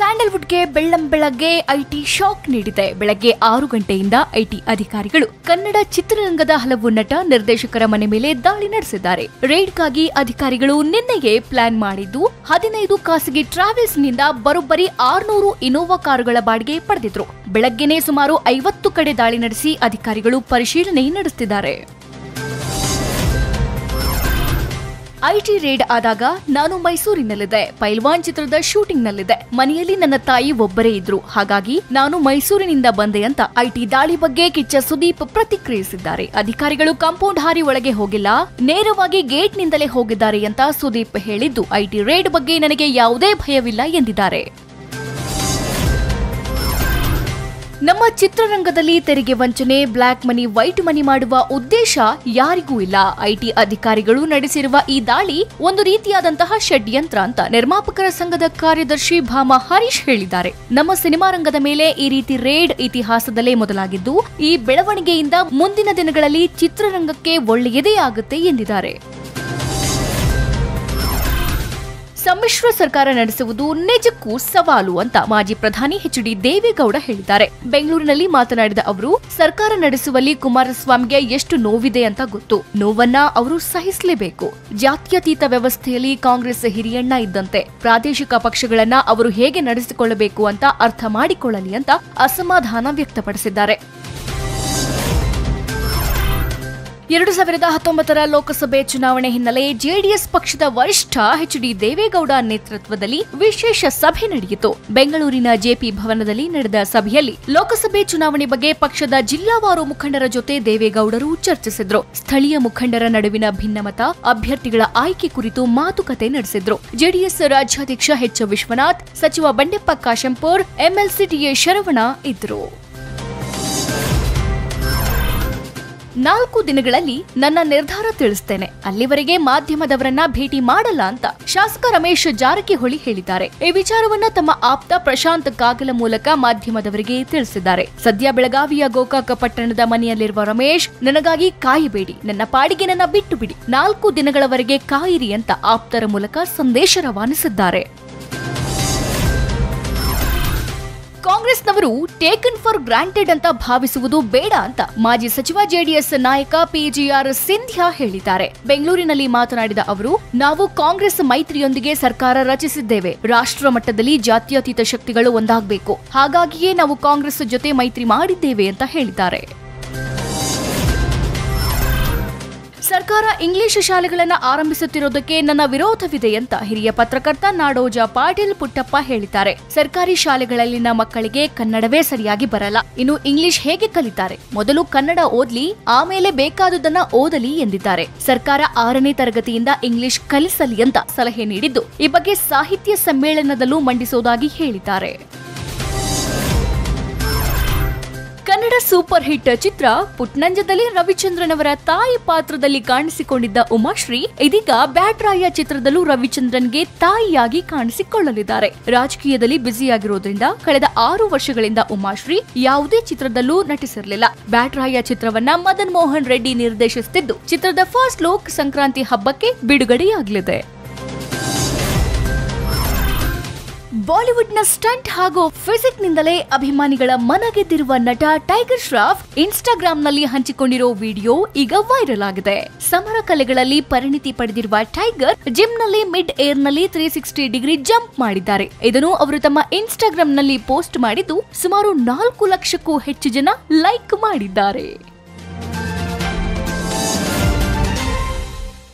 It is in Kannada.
ಸ್ಯಾಂಡಲ್ವುಡ್ಗೆ ಬೆಳ್ಳಂ ಬೆಳಗ್ಗೆ ಐಟಿ ಶಾಕ್ ನೀಡಿದೆ ಬೆಳಗ್ಗೆ ಆರು ಗಂಟೆಯಿಂದ ಐಟಿ ಅಧಿಕಾರಿಗಳು ಕನ್ನಡ ಚಿತ್ರರಂಗದ ಹಲವು ನಟ ನಿರ್ದೇಶಕರ ಮನೆ ಮೇಲೆ ದಾಳಿ ನಡೆಸಿದ್ದಾರೆ ರೇಡ್ಗಾಗಿ ಅಧಿಕಾರಿಗಳು ನಿನ್ನೆಗೆ ಪ್ಲಾನ್ ಮಾಡಿದ್ದು ಹದಿನೈದು ಖಾಸಗಿ ಟ್ರಾವೆಲ್ಸ್ನಿಂದ ಬರೋಬ್ಬರಿ ಆರ್ನೂರು ಇನೋವಾ ಕಾರುಗಳ ಬಾಡಿಗೆ ಪಡೆದಿದ್ರು ಬೆಳಗ್ಗೆನೆ ಸುಮಾರು ಐವತ್ತು ಕಡೆ ದಾಳಿ ನಡೆಸಿ ಅಧಿಕಾರಿಗಳು ಪರಿಶೀಲನೆ ನಡೆಸುತ್ತಿದ್ದಾರೆ ಐಟಿ ರೇಡ್ ಆದಾಗ ನಾನು ಮೈಸೂರಿನಲ್ಲಿದ್ದೆ ಪೈಲ್ವಾನ್ ಚಿತ್ರದ ಶೂಟಿಂಗ್ ನಲ್ಲಿದ್ದೆ ಮನೆಯಲ್ಲಿ ನನ್ನ ತಾಯಿ ಒಬ್ಬರೇ ಇದ್ರು ಹಾಗಾಗಿ ನಾನು ಮೈಸೂರಿನಿಂದ ಬಂದೆ ಅಂತ ಐಟಿ ದಾಳಿ ಬಗ್ಗೆ ಕಿಚ್ಚ ಸುದೀಪ್ ಪ್ರತಿಕ್ರಿಯಿಸಿದ್ದಾರೆ ಅಧಿಕಾರಿಗಳು ಕಾಂಪೌಂಡ್ ಹಾರಿ ಒಳಗೆ ಹೋಗಿಲ್ಲ ನೇರವಾಗಿ ಗೇಟ್ನಿಂದಲೇ ಹೋಗಿದ್ದಾರೆ ಅಂತ ಸುದೀಪ್ ಹೇಳಿದ್ದು ಐಟಿ ರೇಡ್ ಬಗ್ಗೆ ನನಗೆ ಯಾವುದೇ ಭಯವಿಲ್ಲ ಎಂದಿದ್ದಾರೆ ನಮ್ಮ ಚಿತ್ರರಂಗದಲ್ಲಿ ತೆರಿಗೆ ವಂಚನೆ ಬ್ಲಾಕ್ ಮನಿ ವೈಟ್ ಮನಿ ಮಾಡುವ ಉದ್ದೇಶ ಯಾರಿಗೂ ಇಲ್ಲ ಐಟಿ ಅಧಿಕಾರಿಗಳು ನಡೆಸಿರುವ ಈ ದಾಳಿ ಒಂದು ರೀತಿಯಾದಂತಹ ಷಡ್ಯಂತ್ರ ಅಂತ ನಿರ್ಮಾಪಕರ ಸಂಘದ ಕಾರ್ಯದರ್ಶಿ ಭಾಮ ಹರೀಶ್ ಹೇಳಿದ್ದಾರೆ ನಮ್ಮ ಸಿನಿಮಾ ರಂಗದ ಮೇಲೆ ಈ ರೀತಿ ರೇಡ್ ಇತಿಹಾಸದಲ್ಲೇ ಮೊದಲಾಗಿದ್ದು ಈ ಬೆಳವಣಿಗೆಯಿಂದ ಮುಂದಿನ ದಿನಗಳಲ್ಲಿ ಚಿತ್ರರಂಗಕ್ಕೆ ಒಳ್ಳೆಯದೇ ಆಗುತ್ತೆ ಎಂದಿದ್ದಾರೆ ಸಮ್ಮಿಶ್ರ ಸರ್ಕಾರ ನಡೆಸುವುದು ನಿಜಕ್ಕೂ ಸವಾಲು ಅಂತ ಮಾಜಿ ಪ್ರಧಾನಿ ಎಚ್ ಡಿ ದೇವೇಗೌಡ ಹೇಳಿದ್ದಾರೆ ಬೆಂಗಳೂರಿನಲ್ಲಿ ಮಾತನಾಡಿದ ಅವರು ಸರ್ಕಾರ ನಡೆಸುವಲ್ಲಿ ಕುಮಾರಸ್ವಾಮಿಗೆ ಎಷ್ಟು ನೋವಿದೆ ಅಂತ ಗೊತ್ತು ನೋವನ್ನ ಅವರು ಸಹಿಸಲೇಬೇಕು ಜಾತ್ಯತೀತ ವ್ಯವಸ್ಥೆಯಲ್ಲಿ ಕಾಂಗ್ರೆಸ್ ಹಿರಿಯಣ್ಣ ಇದ್ದಂತೆ ಪ್ರಾದೇಶಿಕ ಪಕ್ಷಗಳನ್ನ ಅವರು ಹೇಗೆ ನಡೆಸಿಕೊಳ್ಳಬೇಕು ಅಂತ ಅರ್ಥ ಮಾಡಿಕೊಳ್ಳಲಿ ಅಂತ ಅಸಮಾಧಾನ ವ್ಯಕ್ತಪಡಿಸಿದ್ದಾರೆ ಎರಡು ಸಾವಿರದ ಹತ್ತೊಂಬತ್ತರ ಲೋಕಸಭೆ ಚುನಾವಣೆ ಹಿನ್ನೆಲೆ ಜೆಡಿಎಸ್ ಪಕ್ಷದ ವರಿಷ್ಠ ಎಚ್ ಡಿ ದೇವೇಗೌಡ ನೇತೃತ್ವದಲ್ಲಿ ವಿಶೇಷ ಸಭೆ ನಡೆಯಿತು ಬೆಂಗಳೂರಿನ ಜೆಪಿ ಭವನದಲ್ಲಿ ನಡೆದ ಸಭೆಯಲ್ಲಿ ಲೋಕಸಭೆ ಚುನಾವಣೆ ಬಗ್ಗೆ ಪಕ್ಷದ ಜಿಲ್ಲಾವಾರು ಮುಖಂಡರ ಜೊತೆ ದೇವೇಗೌಡರು ಚರ್ಚಿಸಿದ್ರು ಸ್ಥಳೀಯ ಮುಖಂಡರ ನಡುವಿನ ಭಿನ್ನಮತ ಅಭ್ಯರ್ಥಿಗಳ ಆಯ್ಕೆ ಕುರಿತು ಮಾತುಕತೆ ನಡೆಸಿದ್ರು ಜೆಡಿಎಸ್ ರಾಜ್ಯಾಧ್ಯಕ್ಷ ಎಚ್ ವಿಶ್ವನಾಥ್ ಸಚಿವ ಬಂಡೆಪ್ಪ ಕಾಶಂಪುರ್ ಎಂಎಲ್ಸಿ ಟಿಎ ಶರವಣ ಇದ್ರು ನಾಲ್ಕು ದಿನಗಳಲ್ಲಿ ನನ್ನ ನಿರ್ಧಾರ ತಿಳಿಸ್ತೇನೆ ಅಲ್ಲಿವರೆಗೆ ಮಾಧ್ಯಮದವರನ್ನ ಭೇಟಿ ಮಾಡಲ್ಲ ಅಂತ ಶಾಸಕ ರಮೇಶ್ ಜಾರಕಿಹೊಳಿ ಹೇಳಿದ್ದಾರೆ ಈ ವಿಚಾರವನ್ನ ತಮ್ಮ ಆಪ್ತ ಪ್ರಶಾಂತ್ ಕಾಗಲ ಮೂಲಕ ಮಾಧ್ಯಮದವರಿಗೆ ತಿಳಿಸಿದ್ದಾರೆ ಸದ್ಯ ಬೆಳಗಾವಿಯ ಗೋಕಾಕ ಪಟ್ಟಣದ ಮನೆಯಲ್ಲಿರುವ ರಮೇಶ್ ನನಗಾಗಿ ಕಾಯಬೇಡಿ ನನ್ನ ಪಾಡಿಗೆ ನನ್ನ ಬಿಟ್ಟು ಬಿಡಿ ನಾಲ್ಕು ದಿನಗಳವರೆಗೆ ಕಾಯಿರಿ ಅಂತ ಆಪ್ತರ ಮೂಲಕ ಸಂದೇಶ ರವಾನಿಸಿದ್ದಾರೆ ಕಾಂಗ್ರೆಸ್ನವರು ಟೇಕನ್ ಫಾರ್ ಗ್ರಾಂಟೆಡ್ ಅಂತ ಭಾವಿಸುವುದು ಬೇಡ ಅಂತ ಮಾಜಿ ಸಚಿವ ಜೆಡಿಎಸ್ ನಾಯಕ ಪಿಜಿಆರ್ ಸಿಂಧ್ಯಾ ಹೇಳಿದ್ದಾರೆ ಬೆಂಗಳೂರಿನಲ್ಲಿ ಮಾತನಾಡಿದ ಅವರು ನಾವು ಕಾಂಗ್ರೆಸ್ ಮೈತ್ರಿಯೊಂದಿಗೆ ಸರ್ಕಾರ ರಚಿಸಿದ್ದೇವೆ ರಾಷ್ಟ್ರ ಮಟ್ಟದಲ್ಲಿ ಜಾತ್ಯತೀತ ಶಕ್ತಿಗಳು ಒಂದಾಗಬೇಕು ಹಾಗಾಗಿಯೇ ನಾವು ಕಾಂಗ್ರೆಸ್ ಜೊತೆ ಮೈತ್ರಿ ಮಾಡಿದ್ದೇವೆ ಅಂತ ಹೇಳಿದ್ದಾರೆ ಸರ್ಕಾರ ಇಂಗ್ಲಿಷ್ ಶಾಲೆಗಳನ್ನ ಆರಂಭಿಸುತ್ತಿರುವುದಕ್ಕೆ ನನ್ನ ವಿರೋಧವಿದೆ ಅಂತ ಹಿರಿಯ ಪತ್ರಕರ್ತ ನಾಡೋಜ ಪಾಟೀಲ್ ಪುಟ್ಟಪ್ಪ ಹೇಳಿದ್ದಾರೆ ಸರ್ಕಾರಿ ಶಾಲೆಗಳಲ್ಲಿನ ಮಕ್ಕಳಿಗೆ ಕನ್ನಡವೇ ಸರಿಯಾಗಿ ಬರಲ್ಲ ಇನ್ನು ಇಂಗ್ಲಿಷ್ ಹೇಗೆ ಕಲಿತಾರೆ ಮೊದಲು ಕನ್ನಡ ಓದ್ಲಿ ಆಮೇಲೆ ಬೇಕಾದುದನ್ನ ಓದಲಿ ಎಂದಿದ್ದಾರೆ ಸರ್ಕಾರ ಆರನೇ ತರಗತಿಯಿಂದ ಇಂಗ್ಲಿಷ್ ಕಲಿಸಲಿ ಅಂತ ಸಲಹೆ ನೀಡಿದ್ದು ಈ ಬಗ್ಗೆ ಸಾಹಿತ್ಯ ಸಮ್ಮೇಳನದಲ್ಲೂ ಮಂಡಿಸುವುದಾಗಿ ಹೇಳಿದ್ದಾರೆ ಕನ್ನಡ ಸೂಪರ್ ಹಿಟ್ ಚಿತ್ರ ಪುಟ್ನಂಜದಲ್ಲಿ ರವಿಚಂದ್ರನ್ ಅವರ ತಾಯಿ ಪಾತ್ರದಲ್ಲಿ ಕಾಣಿಸಿಕೊಂಡಿದ್ದ ಉಮಾಶ್ರೀ ಇದೀಗ ಬ್ಯಾಟ್ರಾಯ ಚಿತ್ರದಲ್ಲೂ ರವಿಚಂದ್ರನ್ಗೆ ತಾಯಿಯಾಗಿ ಕಾಣಿಸಿಕೊಳ್ಳಲಿದ್ದಾರೆ ರಾಜಕೀಯದಲ್ಲಿ ಬ್ಯುಸಿಯಾಗಿರೋದ್ರಿಂದ ಕಳೆದ ಆರು ವರ್ಷಗಳಿಂದ ಉಮಾಶ್ರೀ ಯಾವುದೇ ಚಿತ್ರದಲ್ಲೂ ನಟಿಸಿರಲಿಲ್ಲ ಬ್ಯಾಟ್ರಾಯ ಚಿತ್ರವನ್ನ ಮದನ್ ಮೋಹನ್ ರೆಡ್ಡಿ ನಿರ್ದೇಶಿಸುತ್ತಿದ್ದು ಚಿತ್ರದ ಫಸ್ಟ್ ಲುಕ್ ಸಂಕ್ರಾಂತಿ ಹಬ್ಬಕ್ಕೆ ಬಿಡುಗಡೆಯಾಗಲಿದೆ ಬಾಲಿವುಡ್ನ ಸ್ಟಂಟ್ ಹಾಗೂ ಫಿಸಿಕ್ ನಿಂದಲೇ ಅಭಿಮಾನಿಗಳ ಮನ ಗೆದ್ದಿರುವ ನಟ ಟೈಗರ್ ಶ್ರಾಫ್ ಇನ್ಸ್ಟಾಗ್ರಾಂನಲ್ಲಿ ಹಂಚಿಕೊಂಡಿರೋ ವಿಡಿಯೋ ಈಗ ವೈರಲ್ ಆಗಿದೆ ಸಮರ ಕಲೆಗಳಲ್ಲಿ ಪರಿಣಿತಿ ಪಡೆದಿರುವ ಟೈಗರ್ ಜಿಮ್ನಲ್ಲಿ ಮಿಡ್ ಏರ್ನಲ್ಲಿ ತ್ರೀ ಸಿಕ್ಸ್ಟಿ ಡಿಗ್ರಿ ಜಂಪ್ ಮಾಡಿದ್ದಾರೆ ಇದನ್ನು ಅವರು ತಮ್ಮ ಇನ್ಸ್ಟಾಗ್ರಾಂನಲ್ಲಿ ಪೋಸ್ಟ್ ಮಾಡಿದ್ದು ಸುಮಾರು ನಾಲ್ಕು ಲಕ್ಷಕ್ಕೂ ಹೆಚ್ಚು ಜನ ಲೈಕ್ ಮಾಡಿದ್ದಾರೆ